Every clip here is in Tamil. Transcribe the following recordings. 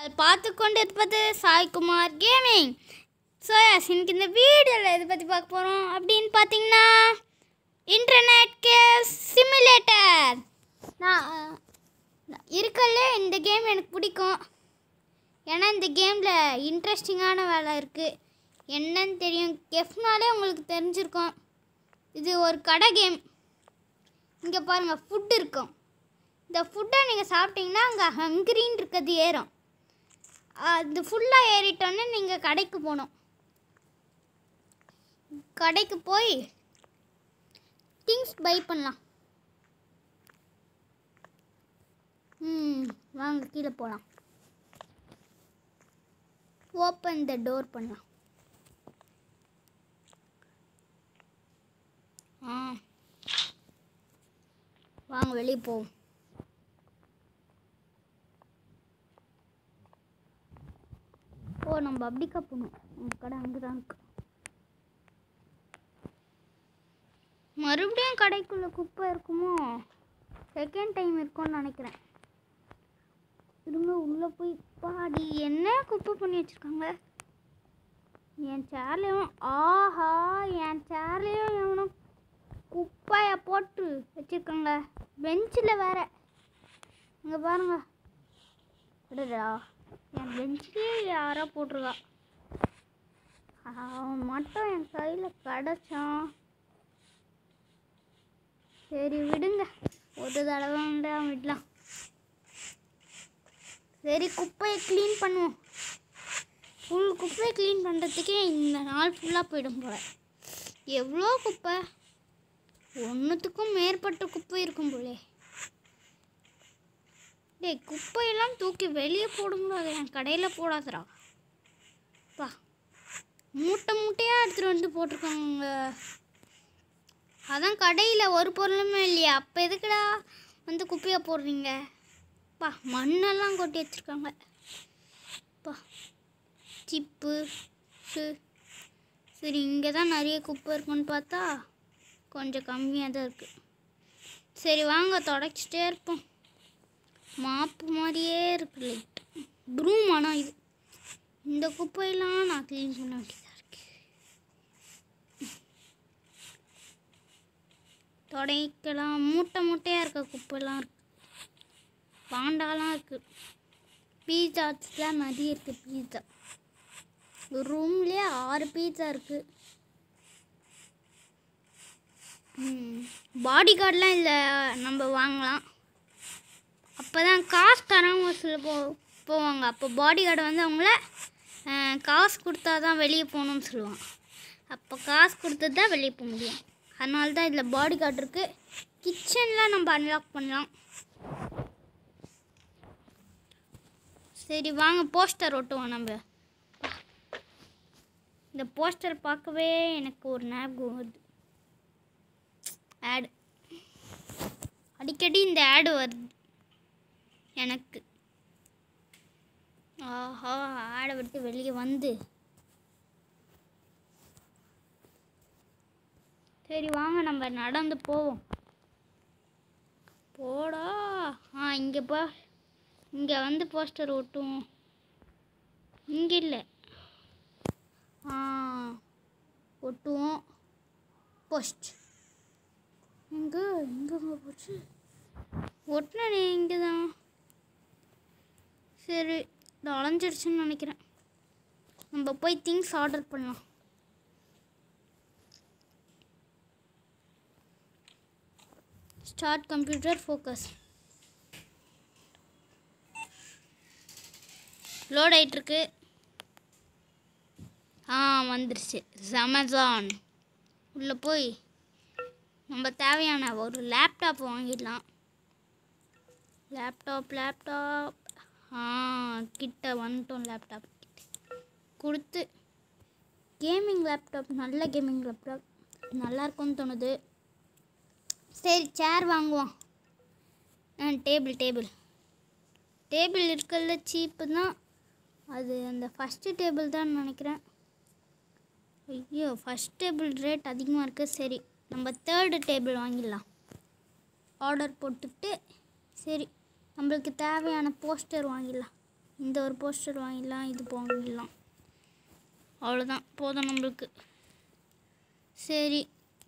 அது பார்த்து கொண்டு இருப்பது சாய்குமார் கேமிங் ஸோ இன்னைக்கு இந்த வீடியோவில் எதை பற்றி பார்க்க போகிறோம் அப்படின்னு பார்த்தீங்கன்னா இன்டர்நெட் கேஸ் சிமுலேட்டர் நான் நான் இருக்கலே இந்த கேம் எனக்கு பிடிக்கும் ஏன்னா இந்த கேமில் இன்ட்ரெஸ்டிங்கான வேலை இருக்குது என்னன்னு தெரியும் கெஃப்னாலே உங்களுக்கு தெரிஞ்சிருக்கும் இது ஒரு கடை கேம் இங்கே பாருங்கள் ஃபுட் இருக்கும் இந்த ஃபுட்டை நீங்கள் சாப்பிட்டீங்கன்னா அங்கே ஹங்கிரின்னு இருக்கிறது ஏறும் அது ஃபுல்லாக ஏறிட்டோன்னே நீங்கள் கடைக்கு போகணும் கடைக்கு போய் திங்ஸ் பை பண்ணலாம் ம் வாங்க கீழே போகலாம் ஓப்பன் த டோர் பண்ணலாம் ஆ வாங்க வெளியே போவோம் ஓ நம்ம அப்படிக்கா போகணும் நம்ம கடை அங்கே தான் இருக்கு மறுபடியும் கடைக்குள்ள குப்பை இருக்குமோ செகண்ட் டைம் இருக்கும்னு நினைக்கிறேன் இருங்க உள்ளே போய் பாடி என்ன குப்பை பண்ணி வச்சுருக்காங்க என் சேர்லையும் ஆஹா என் சேர்லையும் எவனும் குப்பையை போட்டு வச்சுருக்காங்க பெஞ்சில் வேற இங்கே பாருங்க அடடா என் பெஞ்சிலே யாரோ போட்டிருக்கா அவன் மட்டும் என் கையில் கிடச்சான் சரி விடுங்க ஒரு தடவை வந்து அவன் விடலாம் சரி குப்பையை க்ளீன் பண்ணுவோம் ஃபுல் குப்பையை க்ளீன் பண்ணுறதுக்கே இந்த நாள் ஃபுல்லாக போயிடும் போல எவ்வளோ குப்பை ஒன்றுத்துக்கும் மேற்பட்ட குப்பை இருக்கும் போலே டேய் குப்பையெல்லாம் தூக்கி வெளியே போட முடியாது என் கடையில் போடாதடா பா மூட்டை மூட்டையாக எடுத்துகிட்டு வந்து போட்டிருக்காங்க அதான் கடையில் ஒரு பொருளுமே இல்லையா அப்போ எதுக்குடா வந்து குப்பையை போடுறீங்க பா மண்ணெல்லாம் கொட்டி வச்சுருக்காங்க பா சிப்பு சு- சரி இங்கே தான் நிறைய குப்பை இருக்குன்னு பார்த்தா கொஞ்சம் கம்மியாக தான் இருக்குது சரி வாங்க தொடச்சிட்டே இருப்போம் மாப்பு மாதிரியே இருக்கு லைட் ப்ரூம் ஆனால் இது இந்த குப்பையெல்லாம் நான் க்ளீன் பண்ண வேண்டியதாக இருக்கு தொடைக்கலாம் மூட்டை மூட்டையாக இருக்க குப்பைலாம் இருக்கு பாண்டாலாம் இருக்கு பீஸாஸ்லாம் நிறைய இருக்குது பீஸா ஒரு ரூம்லேயே ஆறு பீஸா இருக்குது பாடி கார்டெலாம் இல்லை நம்ம வாங்கலாம் அப்போ தான் காசு தரவங்க சில போ போவாங்க அப்போ பாடி கார்டு வந்து அவங்கள அஹ், காசு கொடுத்தா தான் வெளியே போகணும்னு சொல்லுவான் அப்போ காசு கொடுத்து தான் வெளியே போக முடியும் அதனால தான் இதில் பாடி கார்டு இருக்குது கிச்சனில் நம்ம அன்லாக் பண்ணலாம் சரி வாங்க போஸ்டர் ஒட்டுவோம் நம்ம இந்த போஸ்டர் பார்க்கவே எனக்கு ஒரு ஞாபகம் வருது ஆடு அடிக்கடி இந்த ஆடு வருது எனக்கு ஆஹா ஆடை விட்டு வெளியே வந்து சரி வாங்க நம்ம நடந்து போவோம் போடா ஆ இங்கே போ இங்கே வந்து போஸ்டர் ஒட்டுவோம் இங்கே இல்லை ஆ ஒட்டுவோம் போஸ்ட் எங்கே எங்கங்க போச்சு ஒட்டினே இங்கே தான் சரி இது அலைஞ்சிருச்சுன்னு நினைக்கிறேன் நம்ம போய் திங்ஸ் ஆர்டர் பண்ணலாம் ஸ்டார்ட் கம்ப்யூட்டர் ஃபோக்கஸ் லோட் ஆயிட்டிருக்கு ஆ வந்துருச்சு அமேசான் உள்ளே போய் நம்ம தேவையான ஒரு லேப்டாப் வாங்கிடலாம் லேப்டாப் லேப்டாப் ஆ கிட்ட வந்துட்டோம் லேப்டாப் கொடுத்து கேமிங் லேப்டாப் நல்ல கேமிங் லேப்டாப் நல்லா இருக்கும்னு தோணுது சரி சேர் வாங்குவோம் ஆ டேபிள் டேபிள் டேபிள் இருக்கிறதுல சீப்பு தான் அது அந்த ஃபஸ்ட்டு டேபிள் தான் நினைக்கிறேன் ஐயோ ஃபஸ்ட் டேபிள் ரேட் அதிகமாக இருக்குது சரி நம்ம தேர்டு டேபிள் வாங்கிடலாம் ஆர்டர் போட்டுட்டு சரி நம்மளுக்கு தேவையான போஸ்டர் வாங்கிடலாம் இந்த ஒரு போஸ்டர் வாங்கிடலாம் இது வாங்கிடலாம் அவ்வளோதான் போதும் நம்மளுக்கு சரி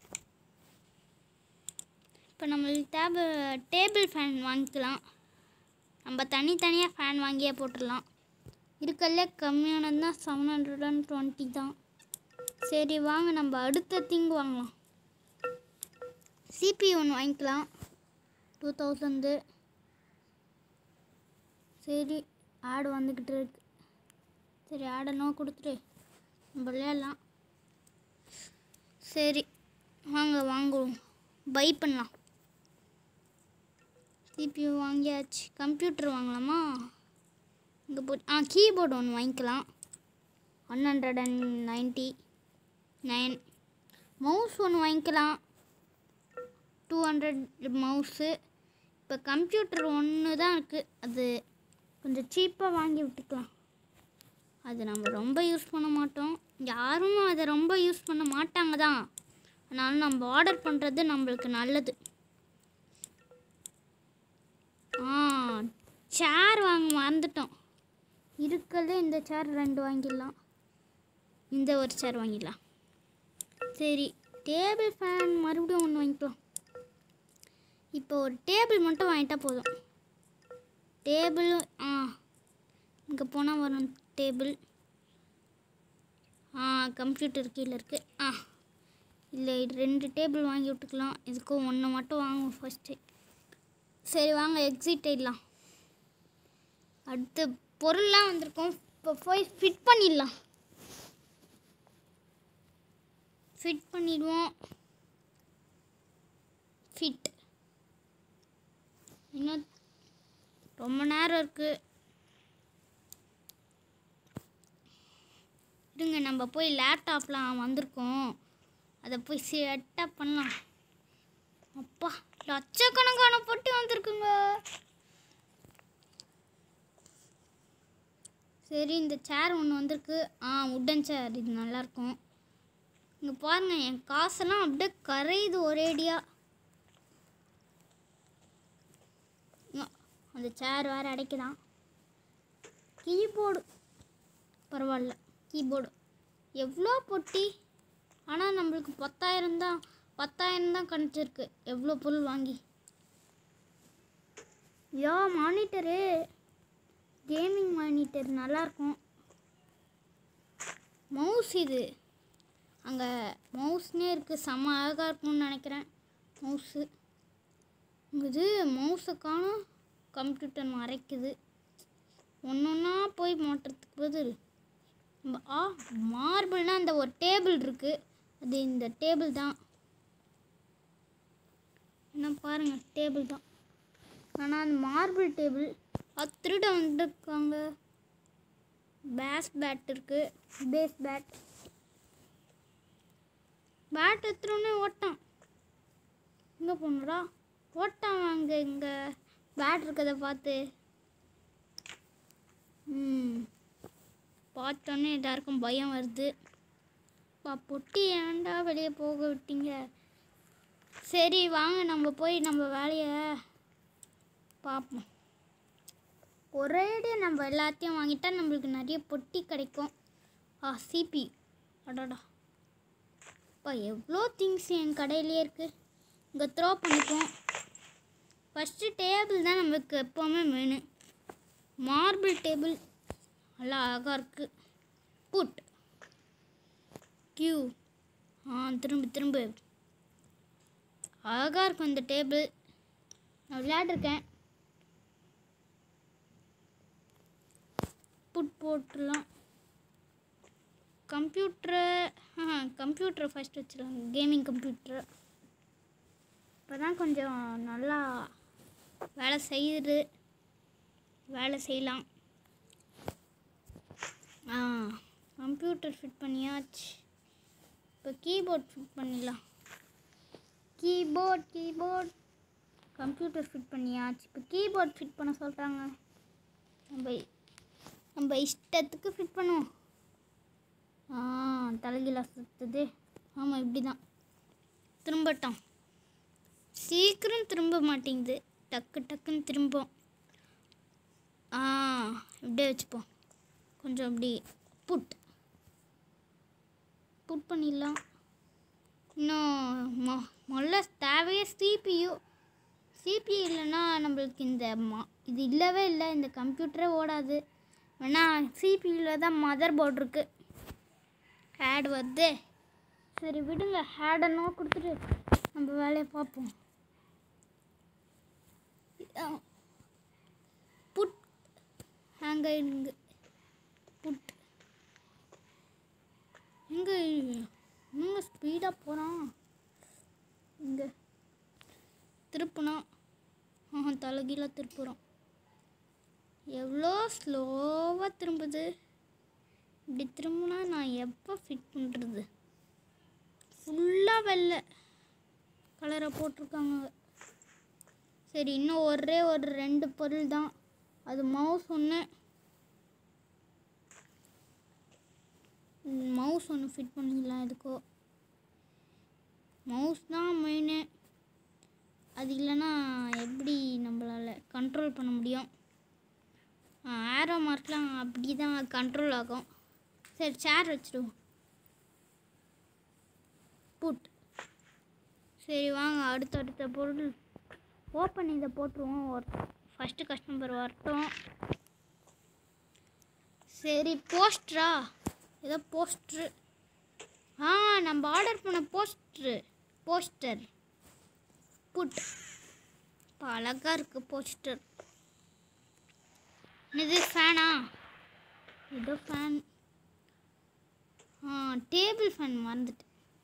இப்போ நம்மளுக்கு தேவை டேபிள் ஃபேன் வாங்கிக்கலாம் நம்ம தனித்தனியாக ஃபேன் வாங்கியே போட்டுடலாம் இருக்கல்ல கம்மியானது தான் செவன் ஹண்ட்ரட் அண்ட் டுவெண்ட்டி தான் சரி வாங்க நம்ம அடுத்த திங் வாங்கலாம் சிபி ஒன்று வாங்கிக்கலாம் டூ தௌசண்டு சரி ஆடு வந்துக்கிட்டு இருக்கு சரி ஆடை நோ கொடுத்துட்டு நம்ம விளையாடலாம் சரி வாங்க வாங்குவோம் பை பண்ணலாம் சிபியூ வாங்கியாச்சு கம்ப்யூட்டர் வாங்கலாமா இங்கே போ ஆ கீபோர்டு ஒன்று வாங்கிக்கலாம் one hundred and ninety nine mouse ஒன்று வாங்கிக்கலாம் டூ ஹண்ட்ரட் மவுஸு இப்போ கம்ப்யூட்டர் ஒன்று தான் இருக்குது அது கொஞ்சம் சீப்பாக வாங்கி விட்டுக்கலாம் அது நம்ம ரொம்ப யூஸ் பண்ண மாட்டோம் யாரும் அதை ரொம்ப யூஸ் பண்ண மாட்டாங்க தான் அதனால நம்ம ஆர்டர் பண்ணுறது நம்மளுக்கு நல்லது ஆ சேர் வாங்க மறந்துட்டோம் இருக்கிறதே இந்த சேர் ரெண்டு வாங்கிடலாம் இந்த ஒரு சேர் வாங்கிடலாம் சரி டேபிள் ஃபேன் மறுபடியும் ஒன்று வாங்கிக்கலாம் இப்போ ஒரு டேபிள் மட்டும் வாங்கிட்டா போதும் டேபிள் ஆ இங்கே போனால் வரும் டேபிள் ஆ கம்ப்யூட்டர் கீழே இருக்குது ஆ இல்லை ரெண்டு டேபிள் வாங்கி விட்டுக்கலாம் இதுக்கும் ஒன்று மட்டும் வாங்குவோம் ஃபஸ்ட்டு சரி வாங்க எக்ஸிட் ஆயிடலாம் அடுத்து பொருள்லாம் வந்திருக்கோம் இப்போ போய் ஃபிட் பண்ணிடலாம் ஃபிட் பண்ணிடுவோம் ஃபிட் இன்னும் ரொம்ப நேரம் இருக்குது இருங்க நம்ம போய் லேப்டாப்லாம் வந்திருக்கோம் அதை போய் செட்டப் பண்ணலாம் அப்பா லட்சக்கணக்கான பொட்டி வந்திருக்குங்க சரி இந்த சேர் ஒன்று வந்திருக்கு ஆ உட்டன் சேர் இது நல்லாயிருக்கும் இங்கே பாருங்க என் காசெல்லாம் அப்படியே கரையுது ஒரேடியாக அந்த சேர் வேறு அடைக்குதான் கீபோர்டு பரவாயில்ல கீபோர்டு எவ்வளோ பொட்டி ஆனால் நம்மளுக்கு பத்தாயிரம் தான் பத்தாயிரம் தான் கணிச்சிருக்கு எவ்வளோ பொருள் வாங்கி யா மானிட்டரு கேமிங் மானிட்டர் நல்லாயிருக்கும் மவுஸ் இது அங்கே மவுஸ்னே இருக்குது செம்ம அழகாக இருக்கும்னு நினைக்கிறேன் மவுஸு இது மவுஸை காணும் கம்ப்யூட்டர் மறைக்குது ஒன்று ஒன்றா போய் மாட்டுறதுக்கு பதில் நம்ம ஆ மார்பிள்னால் அந்த ஒரு டேபிள் இருக்குது அது இந்த டேபிள் தான் என்ன பாருங்கள் டேபிள் தான் ஆனால் அந்த மார்பிள் டேபிள் அது திருட வந்துருக்காங்க பேஸ் பேட் இருக்குது பேஸ் பேட் பேட் எடுத்துனே ஓட்டான் எங்கே போனடா ஓட்டான் அங்கே இங்கே பேட் இருக்கதை பார்த்து ம் பார்த்தோன்னே எல்லாருக்கும் பயம் வருது பா பொட்டி ஏன்டா வெளியே போக விட்டீங்க சரி வாங்க நம்ம போய் நம்ம வேலையை பார்ப்போம் ஒரேடியாக நம்ம எல்லாத்தையும் வாங்கிட்டா நம்மளுக்கு நிறைய பொட்டி கிடைக்கும் ஆ சிபி அடடா அப்பா எவ்வளோ திங்ஸ் என் கடையிலே இருக்குது இங்கே த்ரோ பண்ணிப்போம் ஃபஸ்ட்டு டேபிள் தான் நமக்கு எப்போவுமே மெனு மார்பிள் டேபிள் நல்லா அழகாக இருக்குது புட் கியூ ஆ திரும்ப திரும்ப அழகாக இருக்கும் இந்த டேபிள் நான் விளையாடிருக்கேன் புட் போட்டுடலாம் கம்ப்யூட்டரை ஆ கம்ப்யூட்டரை ஃபஸ்ட் வச்சிடலாம் கேமிங் கம்ப்யூட்டர் இப்போ தான் கொஞ்சம் நல்லா வேலை செய்யுது வேலை செய்யலாம் ஆ கம்ப்யூட்டர் ஃபிட் பண்ணியாச்சு இப்போ கீபோர்ட் ஃபிட் பண்ணிடலாம் கீபோர்ட் கீபோர்ட் கம்ப்யூட்டர் ஃபிட் பண்ணியாச்சு இப்போ கீபோர்ட் ஃபிட் பண்ண சொல்கிறாங்க நம்ம நம்ம இஷ்டத்துக்கு ஃபிட் பண்ணுவோம் ஆ தலைகீழ சுற்றுது ஆமாம் இப்படி தான் திரும்பட்டும் சீக்கிரம் திரும்ப மாட்டேங்குது டக்கு டக்குன்னு திரும்பும் ஆ இப்படியே வச்சுப்போம் கொஞ்சம் அப்படி புட் புட் பண்ணிடலாம் இன்னும் மொ முதல்ல தேவையே சிபியு சிபியு இல்லைன்னா நம்மளுக்கு இந்த மா இது இல்லவே இல்லை இந்த கம்ப்யூட்டரே ஓடாது வேணா சிபியூவில் தான் மதர் போர்டு இருக்கு ஹேட் வருது சரி விடுங்க ஹேடை நோ கொடுத்துட்டு நம்ம வேலையை பார்ப்போம் புட் அங்கே இங்க புட் எங்கே இன்னும் ஸ்பீடாக போகிறான் இங்கே திருப்புனா ஆஹா தலைகீழ திருப்புறோம் எவ்வளோ ஸ்லோவாக திரும்புது இப்படி திரும்பினா நான் எப்போ ஃபிட் பண்ணுறது ஃபுல்லாக வெள்ளை கலரை போட்டிருக்காங்க சரி இன்னும் ஒரே ஒரு ரெண்டு பொருள் தான் அது மவுஸ் ஒன்று மவுஸ் ஒன்று ஃபிட் பண்ணிக்கலாம் இதுக்கோ மவுஸ் தான் மெயினு அது இல்லைன்னா எப்படி நம்மளால் கண்ட்ரோல் பண்ண முடியும் ஆரோ மார்க்லாம் அப்படி தான் கண்ட்ரோல் ஆகும் சரி சேர் வச்சுடுவோம் புட் சரி வாங்க அடுத்தடுத்த பொருள் ஓப்பன் இதை போட்டுருவோம் ஒரு ஃபஸ்ட்டு கஸ்டமர் வரட்டும் சரி போஸ்டரா ஏதோ போஸ்ட்ரு ஆ நம்ம ஆர்டர் பண்ண போஸ்ட்ரு போஸ்டர் புட் இப்போ அழகாக இருக்குது போஸ்டர் இது ஃபேனா ஏதோ ஃபேன் ஆ டேபிள் ஃபேன் மறந்துட்டேன்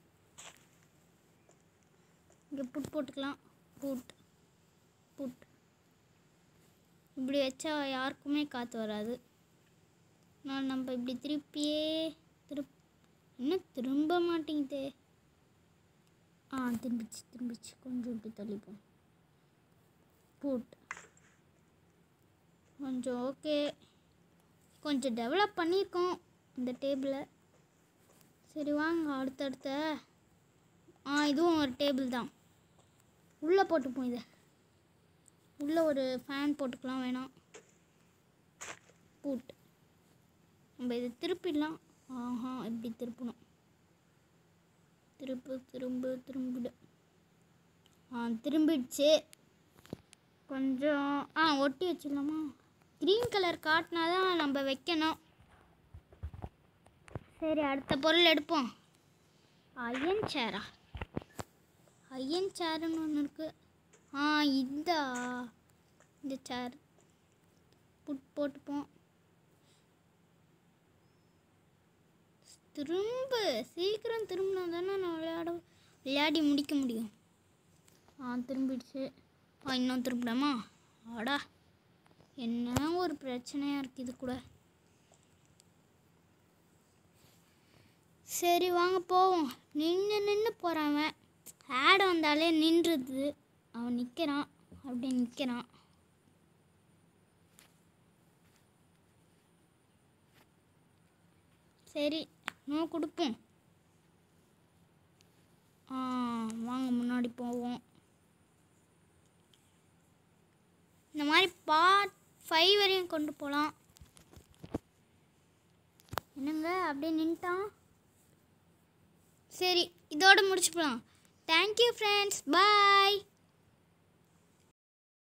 இங்கே புட் போட்டுக்கலாம் புட் புட் இப்படி வச்சா யாருக்குமே காற்று வராது நான் நம்ம இப்படி திருப்பியே திருப் இன்னும் திரும்ப மாட்டேங்குதே ஆ திரும்பிச்சு திரும்பிச்சு கொஞ்சம் இப்படி தள்ளிப்போம் புட் கொஞ்சம் ஓகே கொஞ்சம் டெவலப் பண்ணியிருக்கோம் இந்த டேபிளை சரி வாங்க அடுத்தடுத்த ஆ இதுவும் ஒரு டேபிள் தான் உள்ளே போட்டுப்போம் இதை உள்ளே ஒரு ஃபேன் போட்டுக்கலாம் வேணாம் பூட் நம்ம இதை திருப்பிடலாம் ஆஹா இப்படி திருப்பணும் திருப்பு திரும்ப திரும்பிடு ஆ திரும்பிடுச்சு கொஞ்சம் ஆ ஒட்டி வச்சிடலாமா க்ரீன் கலர் காட்டினா தான் நம்ம வைக்கணும் சரி அடுத்த பொருள் எடுப்போம் அயன் சேரா அயன் சேர்னு ஒன்று இருக்குது ஆ இதா இந்த சேர் புட் போட்டுப்போம் திரும்ப சீக்கிரம் திரும்பினா தானே நான் விளையாட விளையாடி முடிக்க முடியும் ஆ திரும்பிடுச்சு ஆ இன்னும் திரும்பிடாமா ஆடா என்ன ஒரு பிரச்சனையாக இருக்குது இது கூட சரி வாங்க போவோம் நின்று நின்று போகிறான் அவன் ஆட் வந்தாலே நின்றுது அவன் நிற்கிறான் அப்படியே நிற்கிறான் சரி நோ கொடுப்போம் ஆ வாங்க முன்னாடி போவோம் இந்த மாதிரி பார்ட் ஃபைவ் வரையும் கொண்டு போகலாம் என்னங்க அப்படியே நின்ட்டான் சரி இதோட முடிச்சுக்கலாம் தேங்க்யூ ஃப்ரெண்ட்ஸ் பாய்